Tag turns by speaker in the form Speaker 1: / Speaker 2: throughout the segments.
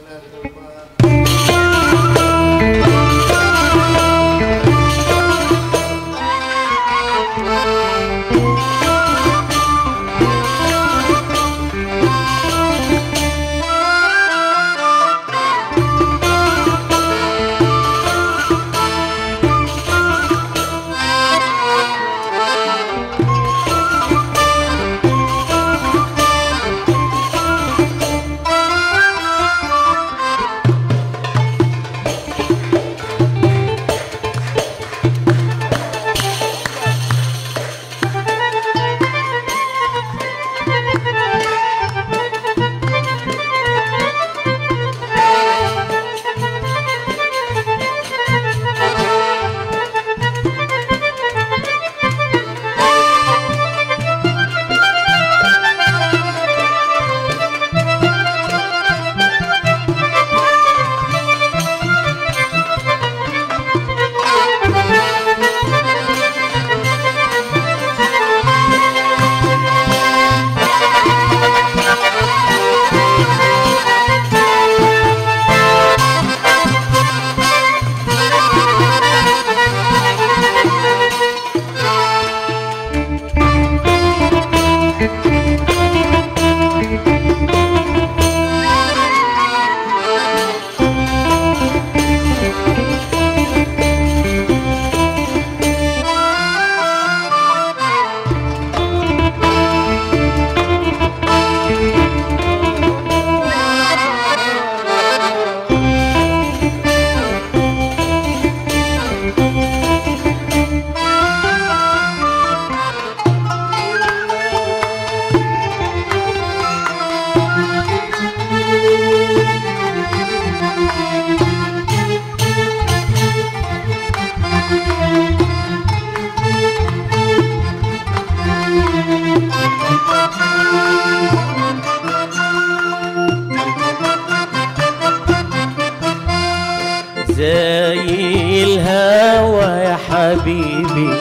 Speaker 1: زي الهوى يا حبيبي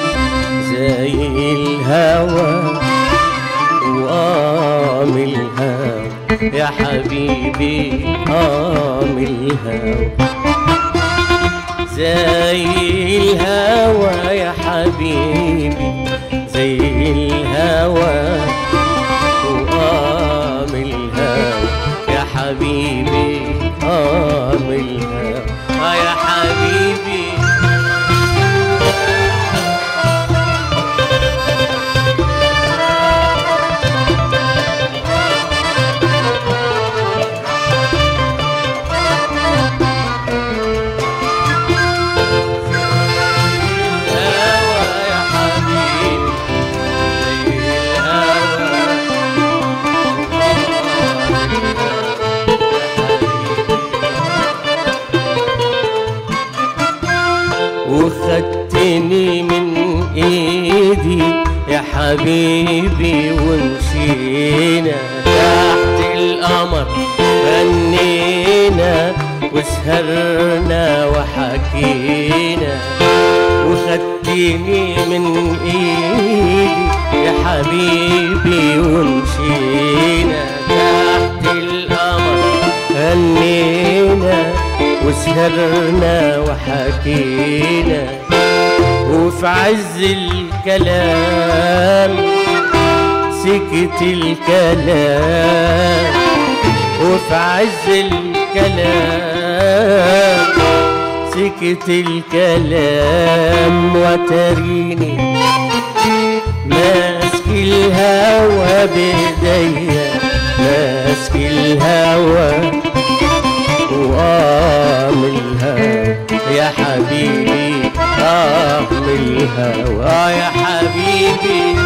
Speaker 1: زي الهوى وقام الهوى يا حبيبي قام الهوى زي الهوى يا حبيبي زي الهوى وقام الهوى يا حبيبي قام الهوى آه يا حبيبي الهوى يا حبيبي زي الهوى وخدتني من ايدي يا حبيبي ومشينا تحت القمر غنينا وسهرنا وحكينا وخدتني من ايدي يا حبيبي ومشينا تحت القمر غنينا وسهرنا وحكينا وفي عز الكلام سكت الكلام وفي عز الكلام سكت الكلام وتريني ماسك الهوى بايديا ماسك الهوى وقام الهوى يا حبيبي قام الهوى يا حبيبي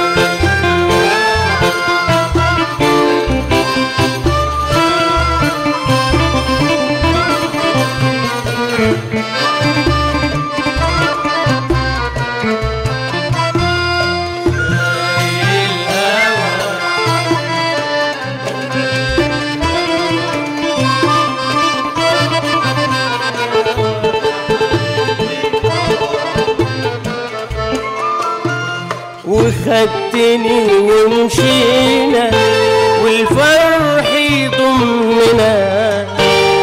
Speaker 1: وخدتني ومشينا والفرح يضمنا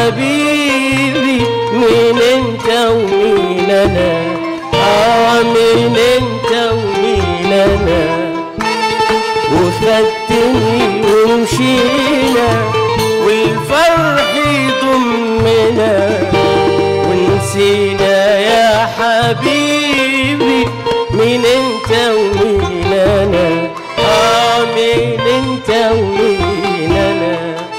Speaker 1: حبيبي مين انت ومين انا اه مين انت ومين انا وخدتني ومشينا والفرح يضمنا ونسينا يا حبيبي مين انت ومين انا اه مين انت ومين انا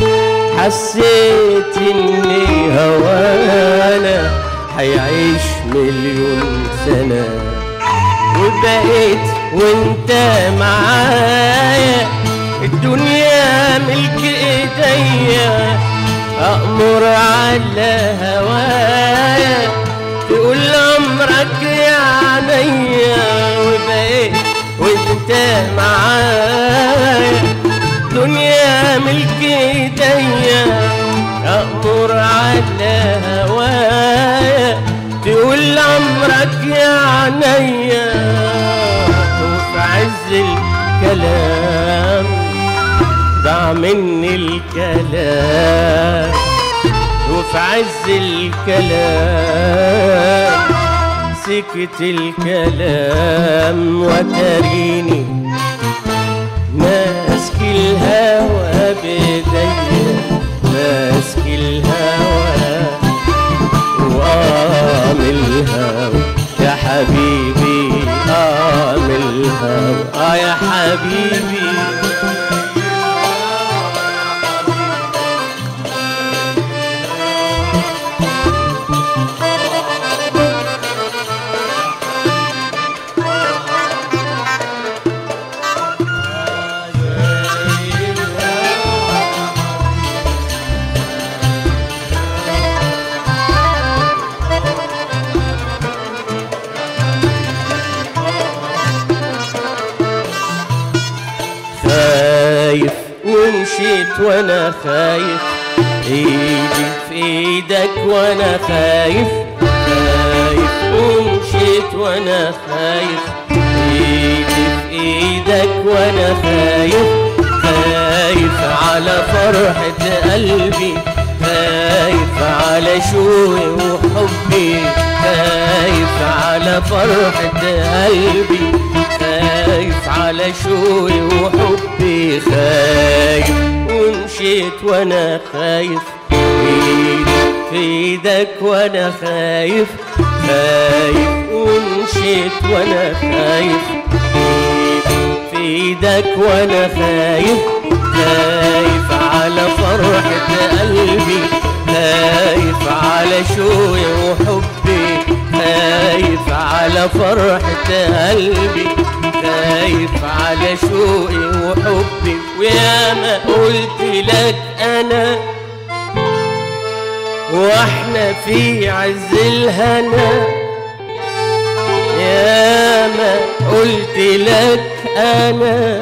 Speaker 1: حسيت اني هوانا هيعيش مليون سنه وبقيت وانت معايا الدنيا ملك ايديا امر على هوايا تقول امرك يا عينيا وبقيت وانت معايا دنيا ملك ايديا امر على هوايا تقول امرك يا عينيا وفي عز الكلام ضاع مني الكلام وفي عز الكلام سكت الكلام وتريني ماسك الهوى بيديا ماسك الهوى وقام الهوى يا حبيبي قام الهوى اه يا حبيبي خايف ومشيت وانا خايف ايدي في ايدك وانا خايف خايف ومشيت وانا خايف ايدي في ايدك وانا خايف خايف على فرحة قلبي خايف على شوقي وحبي خايف على فرحة قلبي خايف على شوقي وحبي خايف ومشيت وانا خايف ايدي في ايدك وانا خايف خايف ومشيت وانا خايف في ايدك وانا خايف خايف على فرحة قلبي خايف على شوقي وحبي خايف على فرحة قلبي خايف على شوقي وحبي ويا ما قلت لك انا واحنا في عز الهنا يا ما قلت لك انا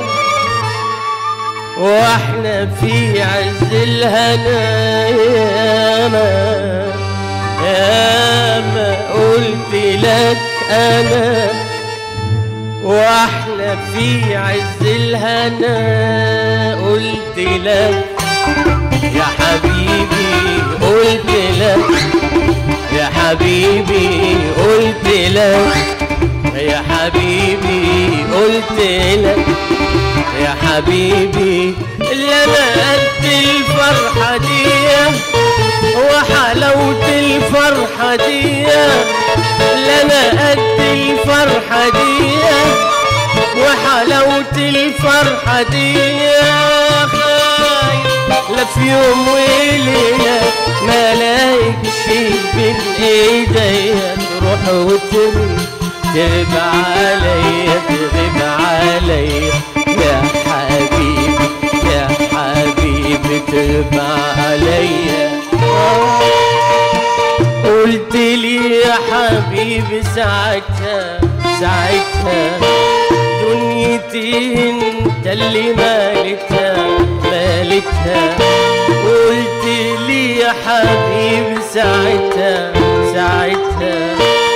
Speaker 1: واحنا في عز الهنا يا ما يا ما قلت لك انا واحنا في عز الهنا قلت لك يا حبيبي قلت لك يا حبيبي قلت لك يا حبيبي قلت لك يا حبيبي اللي انا قد الفرحة دي وحلاوة الفرحة دي اللي انا قد الفرحة دي وحلاوة الفرحة دي خايف لا في يوم وليلة ما لاقيش بين ايديا تروح وترمي تغيب عليا تغيب عليا يا حبيبي يا حبيبي تغيب عليا قلت لي يا حبيبي ساعتها ساعتها دنيتي انت اللي مالتها مالتها قلت لي يا حبيبي ساعتها ساعتها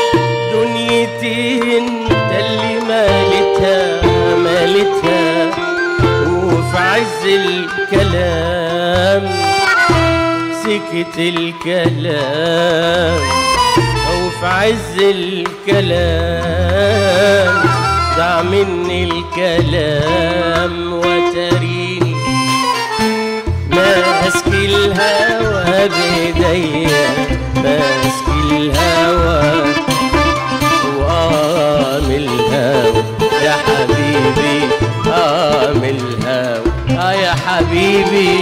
Speaker 1: دنيتي انت اللي مالتها مالتها وفي عز الكلام سكت الكلام أو في عز الكلام ضاع مني الكلام وتريني ماسك الهوى بيديا ماسك الهوى وقام الهوى يا حبيبي قام الهوى آه يا حبيبي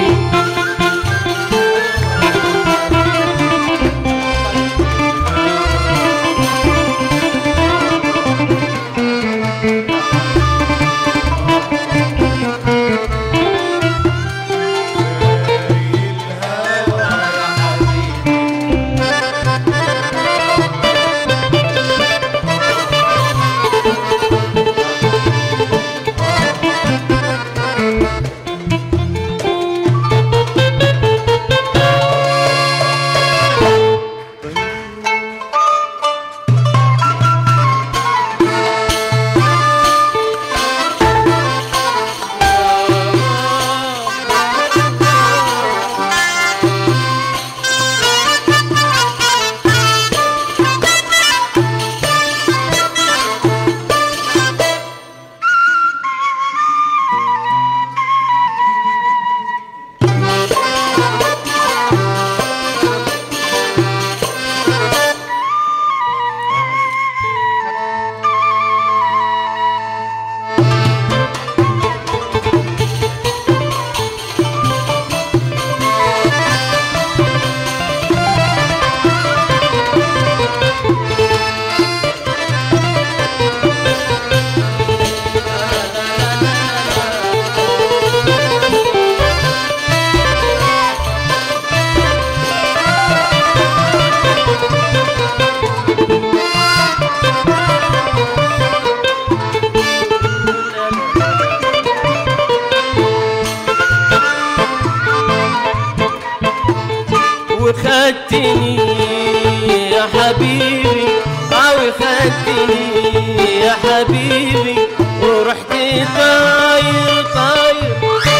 Speaker 1: وخدتني يا حبيبي او خدتني يا حبيبي ورحت طاير طاير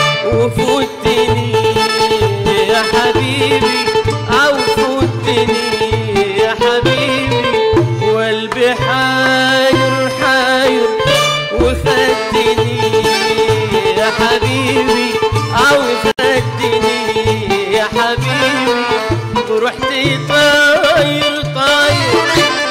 Speaker 1: وفوتني يا حبيبي او فوتني يا حبيبي والقلبي حاير حاير وخدتني يا حبيبي او خدتني يا حبيبي ورحت طاير طاير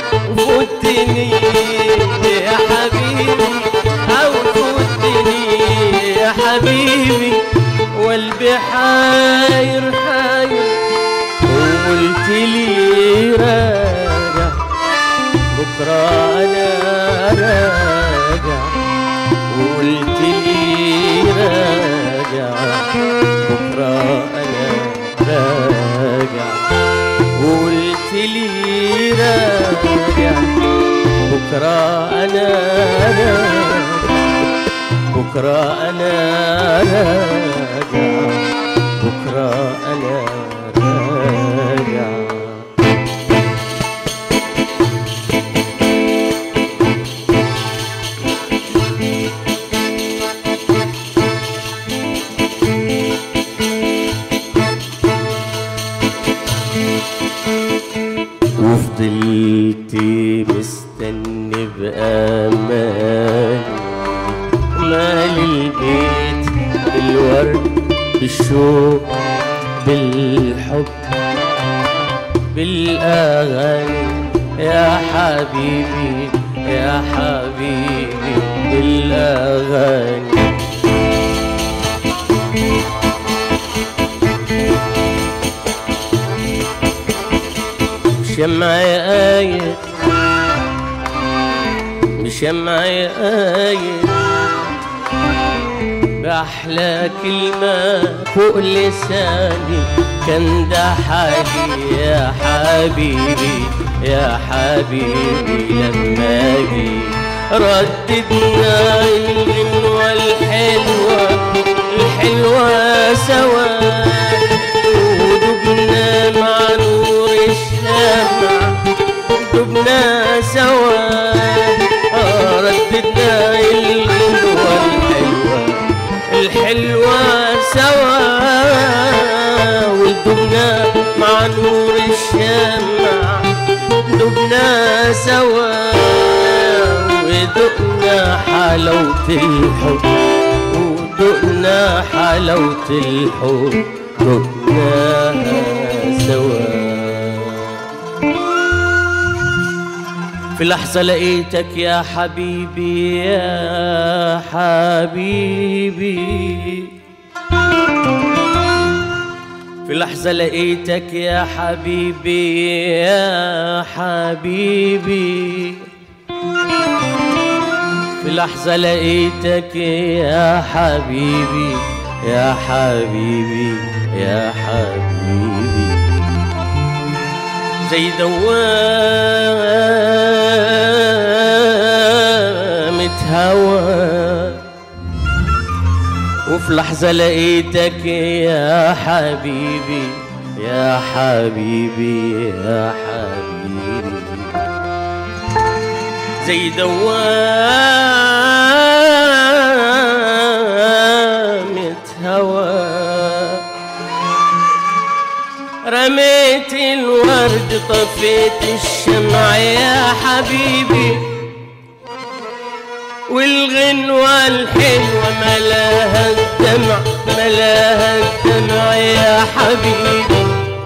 Speaker 1: وفوتني يا حبيبي او فوتني يا حبيبي والقلبي حاير حاير وقلت لي راجع بكرة أنا راجع وقلت لي راجع بكرة أنا راجع وقلت لي راجع بكرة أنا راجع بكرة أنا راجع بكرة أنا راجع وفضلت مستني بأمان مال البيت بالورد بالشوق بالحب بالأغاني يا حبيبي يا حبيبي بالأغاني شمعي آية بشمعي آية بأحلى كلمة فوق لساني كان ده حالي يا حبيبي يا حبيبي لما جي رددنا الغنوة الحلوة الحلوة سوا ودبنا مع نور الشمع دبنا سوا آه، رددنا الغنوة الحلوة الحلوة سوا ودبنا نور الشمع دبنا سوا وذقنا حلاوة الحب ودقنا حلاوة الحب دقناها سوا في لحظة لقيتك يا حبيبي يا حبيبي في لحظة لقيتك يا حبيبي يا حبيبي في لحظة لقيتك يا حبيبي يا حبيبي يا حبيبي زي دوامة هوا وفي لحظة لقيتك يا حبيبي يا حبيبي يا حبيبي زي دوامة هوا رميت الورد طفيت الشمع يا حبيبي والغنوة الحلوة ملاها الدمع ملاها الدمع يا حبيبي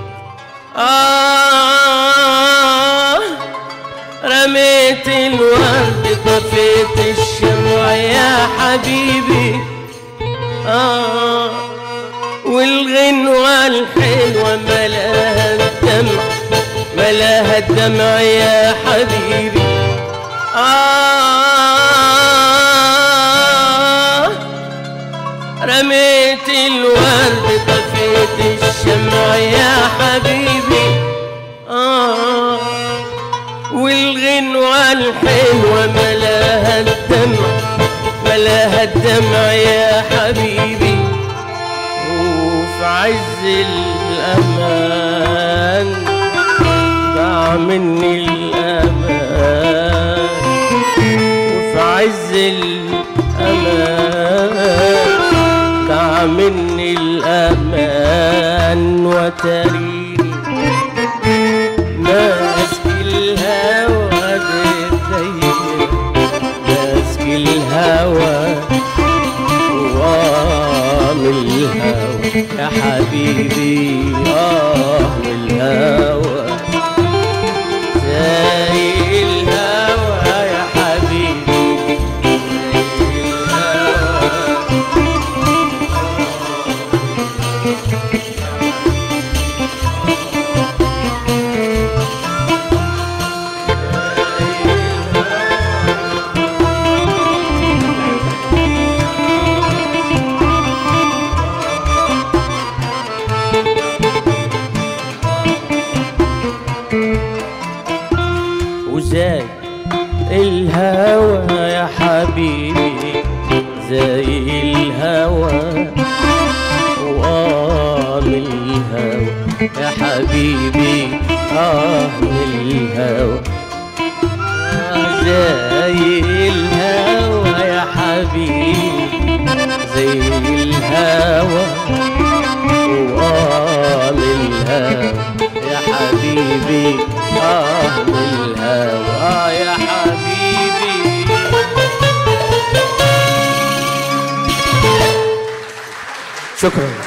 Speaker 1: آه رميت الورد طفيت الشمع يا حبيبي آه والغنوة الحلوة ملاها الدمع ملاها الدمع يا حبيبي آه رميت الورد طفيت الشمع يا حبيبي آه والغنوة الحلوة ملاها الدمع ملاها الدمع يا حبيبي وفي عز الأمان ضاع مني الأمان وفي عز الأمان ضاع مني الأمان وتريني ماسك الهوى بيدي ماسك الهوى وآه من الهوى يا حبيبي آه من الهوى زي الهوى يا حبيبي زي الهوى وزي الهوى يا حبيبي زي الهوى وآه من الهوى يا حبيبي آه من الهوى آه زي الهوى يا حبيبي زي الهوى وآه من الهوى يا حبيبي آه من الهوى آه يا حبيبي
Speaker 2: شكرا